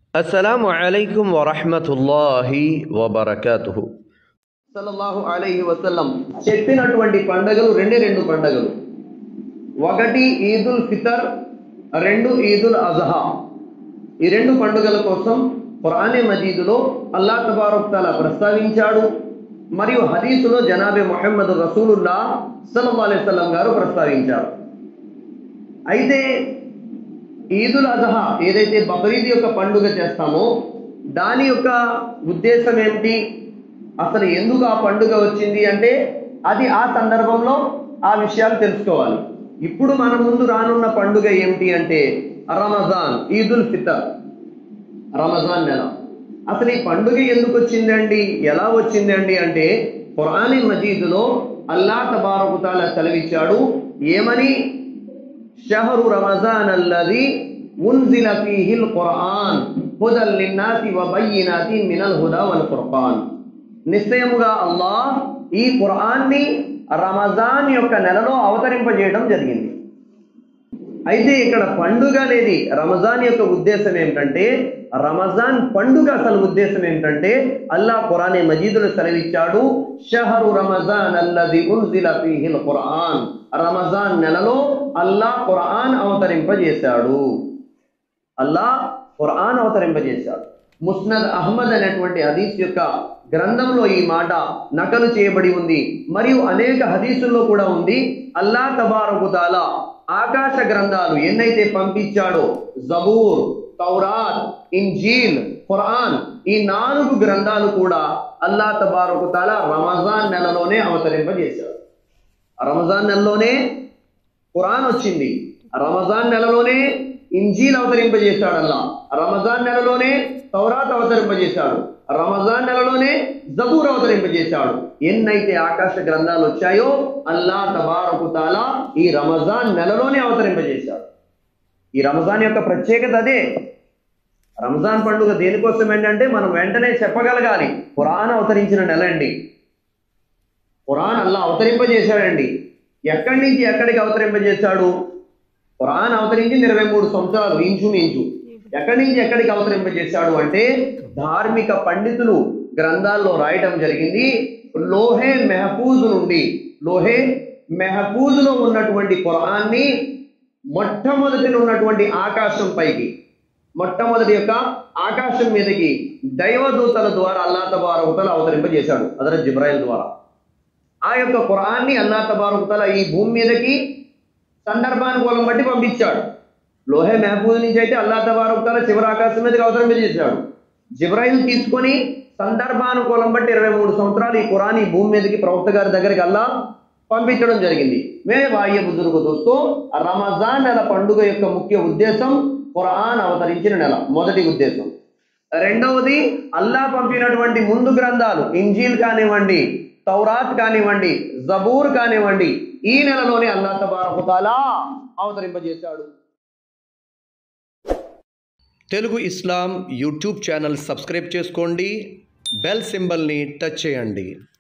అస్సలాము అలైకుం వరహమతుల్లాహి వబర్కాతుహు సల్లల్లాహు అలైహి వసల్లం చెప్పినటువంటి పండుగలు రెండే రెండు పండుగలు ఒకటి ఈదుల్ ఫితర్ రెండు ఈదుల్ అజహా ఈ రెండు పండుగల కోసం ఖురానే మజీదులో అల్లా తబారక్ తాలా ప్రస్తావించాడు మరియు హదీసులో జనాబే మొహమ్మద్ రసూలుల్లా సల్లల్లాహు అలైహి వసల్లం గారు ప్రస్తావించారు అయితే ఈదుల్ అజహా ఏదైతే బక్రీద్ యొక్క పండుగ చేస్తామో దాని యొక్క ఉద్దేశం ఏమిటి అసలు ఎందుకు ఆ పండుగ వచ్చింది అంటే అది ఆ సందర్భంలో ఆ విషయాలు తెలుసుకోవాలి ఇప్పుడు మన ముందు రానున్న పండుగ ఏమిటి అంటే రమజాన్ ఈదుల్ ఫితర్ రమజాన్ నెల అసలు ఈ పండుగ ఎందుకు వచ్చిందండి ఎలా వచ్చిందండి అంటే ఖురాని మజీదులో అల్లా తబారకుతాల సెలవిచ్చాడు ఏమని షహరు రమజాన్ అల్లది ఉంజిల ఫీహిల్ ఖురాన్ హుదల్ లిన్నాసి వ బయ్యినాతి మినల్ హుదా వల్ ఫుర్ఖాన్ నిశ్చయముగా అల్లాహ్ ఈ ఖురాన్ని రమజాన్ యొక్క నెలలో అవతరింపజేయడం జరిగింది అయితే ఇక్కడ పండుగ అనేది రమజాన్ యొక్క ఉద్దేశం ఏమిటంటే రమజాన్ పండుగ అసలు ఉద్దేశం ఏమిటంటే అల్లా ఖురానే మజీదులు సెలవిచ్చాడు షహరు రమజాన్ అల్లది ఉన్జిల ఫీహిల్ ఖురాన్ రమజాన్ నెలలో అల్లా ఖురాన్ అవతరింపజేశాడు అల్లా ఖురాన్ అవతరింపజేశాడు ముస్నద్ అహ్మద్ అనేటువంటి హదీస్ యొక్క గ్రంథంలో ఈ మాట నకలు చేయబడి ఉంది మరియు అనేక హదీసుల్లో కూడా ఉంది అల్లా తబారకుతాల ఆకాశ గ్రంథాలు ఎన్నైతే పంపించాడో జబూర్ తౌరాత్ ఇంజీల్ ఖురాన్ ఈ నాలుగు గ్రంథాలు కూడా అల్లా తబారకుతాల రమజాన్ నెలలోనే అవతరింపజేశాడు రమజాన్ నెలలోనే ఖురాన్ వచ్చింది రమజాన్ నెలలోనే ఇంజీల్ అవతరింపజేశాడు అల్లా రమజాన్ నెలలోనే తౌరాత్ అవతరింపజేశాడు రమజాన్ నెలలోనే జబూర్ అవతరింపజేశాడు ఎన్నైతే ఆకాశ గ్రంథాలు వచ్చాయో అల్లా తబారకుతాల ఈ రమజాన్ నెలలోనే అవతరింపజేశాడు ఈ రమజాన్ యొక్క ప్రత్యేకత అదే రంజాన్ పండుగ దేనికోసం ఏంటంటే మనం వెంటనే చెప్పగలగాలి ఖురాన్ అవతరించిన నెల అండి ఖురాన్ అల్లా అవతరింపజేశాడండి ఎక్కడి నుంచి ఎక్కడికి అవతరింపజేశాడు ఖురాన్ అవతరించింది ఇరవై మూడు సంవత్సరాలు ఇంచుమించు ఎక్కడి నుంచి ఎక్కడికి అవతరింపజేశాడు అంటే ధార్మిక పండితులు గ్రంథాల్లో రాయటం జరిగింది లోహే మెహఫూజ్ నుండి లోహే మెహఫూజ్లో ఉన్నటువంటి ఖురాన్ని మొట్టమొదటి ఉన్నటువంటి ఆకాశం పైకి మొట్టమొదటి యొక్క ఆకాశం మీదకి దైవదూతల ద్వారా అల్లా తబారకుతల అవతరింపజేశాడు అదర జిబ్రాయిల్ ద్వారా ఆ యొక్క ఖురాన్ని అల్లా తబారకుతల ఈ భూమి మీదకి సందర్భానుకూలం బట్టి పంపించాడు లోహే మహబూద్ నుంచి అయితే అల్లా తబారకుతల చివరి ఆకాశం మీదకి అవతరింపజేశాడు జిబ్రాయిల్ తీసుకొని సందర్భానుకూలం బట్టి ఇరవై మూడు సంవత్సరాలు ఈ ఖురాన్ ఈ భూమి మీదకి ప్రవక్త గారి దగ్గరికి అల్లా పంపించడం జరిగింది మే బాహ్య బుజుర్గు దోస్తూ రమజాన్ నెల పండుగ యొక్క ముఖ్య ఉద్దేశం ఖురాన్ అవతరించిన నెల మొదటి ఉద్దేశం రెండవది అల్లా పంపినటువంటి ముందు గ్రంథాలు ఇంజీల్ కానివ్వండి తౌరాత్ కానివ్వండి జబూర్ కానివ్వండి ఈ నెలలోనే అల్లా తబారకుతాలా అవతరింపజేశాడు తెలుగు ఇస్లాం యూట్యూబ్ ఛానల్ సబ్స్క్రైబ్ చేసుకోండి బెల్ సింబల్ని టచ్ చేయండి